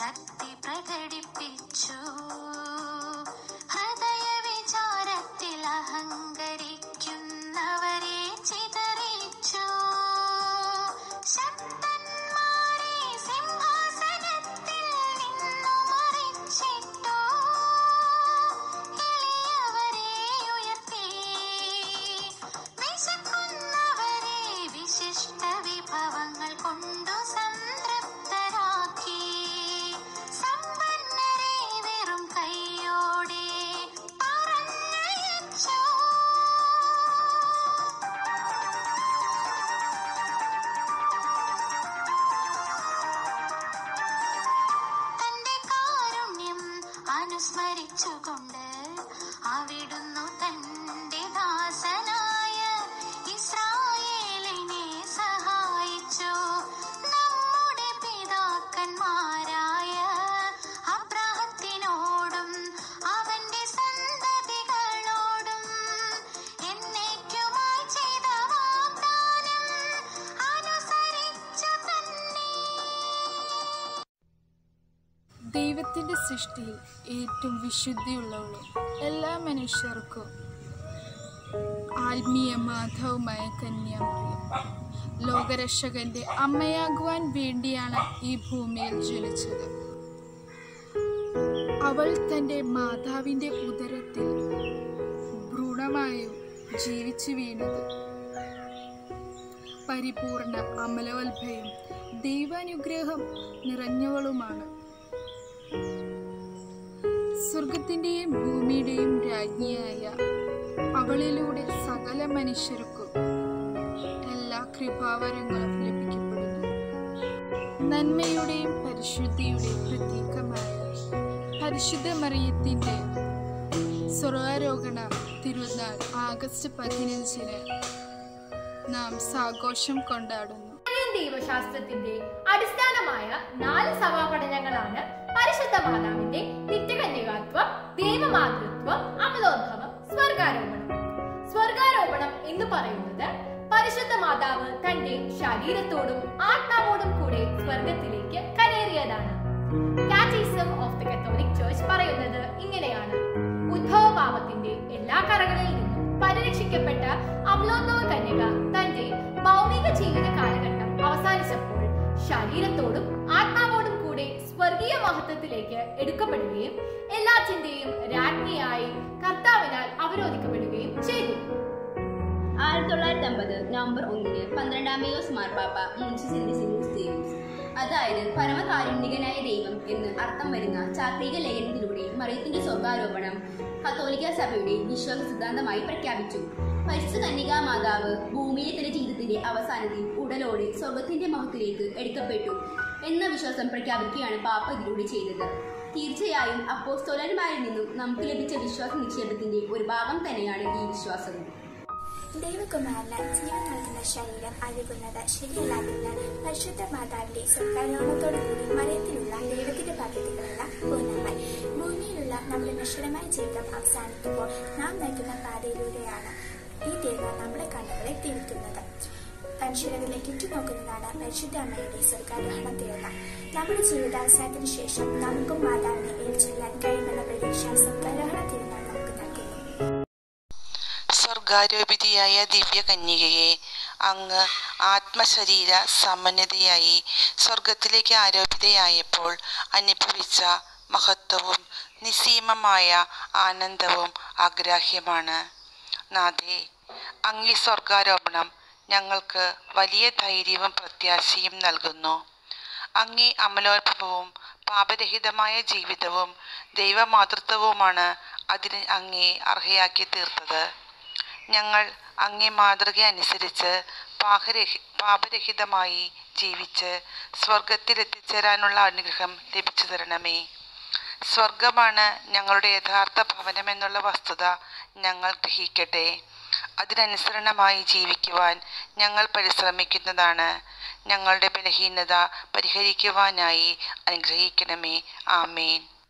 ശക്തി പ്രകടിപ്പിച്ചു ഹൃദയ വിചാരത്തിൽ അഹങ്കരിക്കുന്നവരെ ചിതറിച്ചു ശക്തന്മാരെ സിംഹാസനത്തിൽ നിന്നു മറിച്ചിട്ടു എളിയവരെ ഉയർത്തി വിശക്കുന്നവരെ വിശിഷ്ട വിഭവങ്ങൾ കൊണ്ടു സംതൃപ്തരാക്കി സമ്പന്നരെ വെറും കൈയോടെ പറഞ്ഞയച്ചു തന്റെ കാരുണ്യം അനുസ്മരിച്ചുകൊണ്ട് അവിടുന്നു തന്റെ ദാസനായ ഇസ്രായേലിനെ സഹായിച്ചു നമ്മുടെ പിതാക്കന്മാരായ അബ്രാഹത്തിനോടും അവന്റെ സന്തതികളോടും എന്നേക്കുമായി ചെയ്ത വാഗ്ദാനം അനുസരിച്ചു തന്നെ ദൈവത്തിൻ്റെ സൃഷ്ടിയിൽ ഏറ്റവും വിശുദ്ധിയുള്ളവളും എല്ലാ മനുഷ്യർക്കും ആത്മീയ മാധവുമായ കന്യാമറിയം ലോകരക്ഷകന്റെ അമ്മയാകുവാൻ വേണ്ടിയാണ് ഈ ഭൂമിയിൽ ജനിച്ചത് അവൾ തൻ്റെ മാതാവിൻ്റെ ഉദരത്തിൽ ഭ്രൂണമായും ജീവിച്ചു വീണത് പരിപൂർണ അമലവൽഭയും ദൈവാനുഗ്രഹം നിറഞ്ഞവളുമാണ് സ്വർഗത്തിൻ്റെയും ഭൂമിയുടെയും രാജ്ഞിയായ അവളിലൂടെ സകല മനുഷ്യർക്കും എല്ലാ കൃപാവരങ്ങളും ലഭിക്കപ്പെടുന്നു നന്മയുടെയും പരിശുദ്ധിയുടെയും പ്രതീകമായ പരിശുദ്ധ മറിയത്തിൻ്റെ സ്വർഗാരോഹണ തിരുനാൾ ആഗസ്റ്റ് പതിനഞ്ചിന് നാം സാഘോഷം കൊണ്ടാടുന്നു ഇന്ത്യൻ ദൈവശാസ്ത്രത്തിന്റെ അടിസ്ഥാനമായ നാല് സഭാപഠനങ്ങളാണ് പരിശുദ്ധ മാതാവിന്റെ നിത്യകന്യകാത്വം ദൈവമാതൃത്വം അമലോദ്ഭവം സ്വർഗാരോപണം സ്വർഗാരോപണം എന്ന് പറയുന്നത് പരിശുദ്ധ മാതാവ് തന്റെ ശരീരത്തോടും ആത്മാവോടും കൂടെ സ്വർഗത്തിലേക്ക് കരേറിയതാണ് catechism of the catholic church പറയുന്നത് ഇങ്ങനെയാണ് ഉദ്ഭവപാപത്തിന്റെ എല്ലാ കറകളിൽ നിന്നും പരിരക്ഷിക്കപ്പെട്ട അമലോദ്ഭവ കന്യക തന്റെ ഭൗമിക ജീവിത കാലഘട്ടം അവസാനിച്ചപ്പോൾ ശരീരത്തോടും ആത്മാവോടും കൂടെ സ്വർഗീയ മഹത്വത്തിലേക്ക് എടുക്കപ്പെടുകയും എല്ലാറ്റിന്റെയും രാജ്ഞിയായി കർത്താവിനാൽ അവരോധിക്കപ്പെടുകയും ചെയ്തു ആയിരത്തി തൊള്ളായിരത്തി അമ്പത് നവംബർ ഒന്നിന് പന്ത്രണ്ടാമയോസ് മാർപ്പാപ്പ മുൻഷി സെന്റിസിനൂസ് ദേവൂസ് അതായത് പരമകാരുണ്യകനായ ദൈവം എന്ന് അർത്ഥം വരുന്ന ചാക്രിക ലേഖനത്തിലൂടെ മറിയത്തിന്റെ സ്വർഗാരോപണം കത്തോലിക്ക സഭയുടെ വിശ്വാസ സിദ്ധാന്തമായി പ്രഖ്യാപിച്ചു പരിശുദ്ധ കന്യകാ മാതാവ് ഭൂമിയിലെ തന്റെ ജീവിതത്തിന്റെ അവസാനത്തിൽ ഉടലോടെ സ്വർഗത്തിന്റെ മഹത്തിലേക്ക് എടുക്കപ്പെട്ടു എന്ന വിശ്വാസം പ്രഖ്യാപിക്കുകയാണ് പാപ്പ ഇതിലൂടെ ചെയ്തത് തീർച്ചയായും അപ്പോസ്തോലന്മാരിൽ നിന്നും നമുക്ക് ലഭിച്ച വിശ്വാസ നിക്ഷേപത്തിന്റെ ഒരു ഭാഗം തന്നെയാണ് ഈ വിശ്വാസവും ദൈവകുമാരന് ജീവൻ നൽകുന്ന ശരീരം അഴുകുന്നത് ശരിയല്ലാതെന്ന് പരിശുദ്ധ മാതാവിന്റെ സ്വർഗാരോഹണത്തോടുകൂടി മറിയത്തിലുള്ള ദൈവത്തിന്റെ പദ്ധതികളെല്ലാം പൂർണ്ണമായി ഭൂമിയിലുള്ള നമ്മുടെ നശ്വരമായ ജീവിതം അവസാനിക്കുമ്പോൾ നാം നയിക്കുന്ന പാതയിലൂടെയാണ് ഈ തിരുനാൾ നമ്മുടെ കണ്ണുകളെ തിരുത്തുന്നത് മനുഷ്യരതിലേക്ക് ഉറ്റുനോക്കുന്നതാണ് പരിശുദ്ധ അമ്മയുടെ സ്വർഗാരോഹണ തിരുനാൾ നമ്മുടെ ജീവിതാവസാനത്തിന് ശേഷം നമുക്കും മാതാവിനെ ഏൽച്ചെല്ലാൻ കഴിയുമെന്ന പ്രതീക്ഷ സ്വർഗാരോഹണ തിരുനാൾ നമുക്ക് നൽകുന്നു സ്വർഗാരോപിതയായ ദിവ്യകന്യകയെ അങ്ങ് ആത്മശരീര സമന്വിതയായി സ്വർഗത്തിലേക്ക് ആരോപിതയായപ്പോൾ അനുഭവിച്ച മഹത്വവും നിസ്സീമമായ ആനന്ദവും അഗ്രാഹ്യമാണ് നാഥേ അങ്ങി സ്വർഗാരോപണം ഞങ്ങൾക്ക് വലിയ ധൈര്യവും പ്രത്യാശയും നൽകുന്നു അങ്ങേ അമലോത്ഭവവും പാപരഹിതമായ ജീവിതവും ദൈവമാതൃത്വവുമാണ് അതിന് അങ്ങേ അർഹയാക്കി തീർത്തത് ഞങ്ങൾ അങ്ങേ മാതൃക അനുസരിച്ച് പാഹരഹി പാപരഹിതമായി ജീവിച്ച് സ്വർഗത്തിലെത്തിച്ചേരാനുള്ള അനുഗ്രഹം ലഭിച്ചു തരണമേ സ്വർഗമാണ് ഞങ്ങളുടെ യഥാർത്ഥ ഭവനമെന്നുള്ള വസ്തുത ഞങ്ങൾ ഗ്രഹിക്കട്ടെ അതിനനുസരണമായി ജീവിക്കുവാൻ ഞങ്ങൾ പരിശ്രമിക്കുന്നതാണ് ഞങ്ങളുടെ ബലഹീനത പരിഹരിക്കുവാനായി അനുഗ്രഹിക്കണമേ ആമേൻ